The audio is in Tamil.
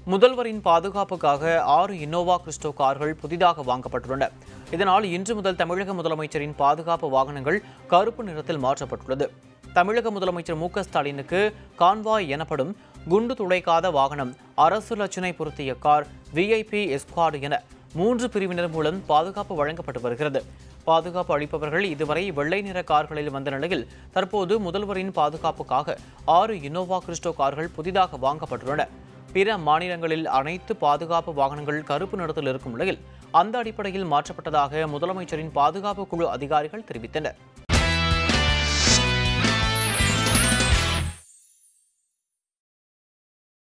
முதல்வரின் பாதுகாப்புக்காக ஆறு இன்னோவா கிறிஸ்டோ கார்கள் புதிதாக வாங்கப்பட்டுள்ளன இதனால் இன்று முதல் தமிழக முதலமைச்சரின் பாதுகாப்பு வாகனங்கள் கருப்பு நிறத்தில் மாற்றப்பட்டுள்ளது தமிழக முதலமைச்சர் மு க ஸ்டாலினுக்கு கான்வாய் எனப்படும் குண்டு துளைக்காத வாகனம் அரசு லட்சணை பொருத்திய கார் விஐபி எஸ்குவாடு என மூன்று பிரிவினர் மூலம் பாதுகாப்பு வழங்கப்பட்டு வருகிறது பாதுகாப்பு அளிப்பவர்கள் இதுவரை வெள்ளை நிற கார்களில் வந்த நிலையில் தற்போது முதல்வரின் பாதுகாப்புக்காக ஆறு இன்னோவா கிறிஸ்டோ கார்கள் புதிதாக வாங்கப்பட்டுள்ளன பிற மாநிலங்களில் அனைத்து பாதுகாப்பு வாகனங்கள் கருப்பு நிறத்தில் இருக்கும் நிலையில் அந்த அடிப்படையில் மாற்றப்பட்டதாக முதலமைச்சரின் பாதுகாப்பு குழு அதிகாரிகள் தெரிவித்தனர்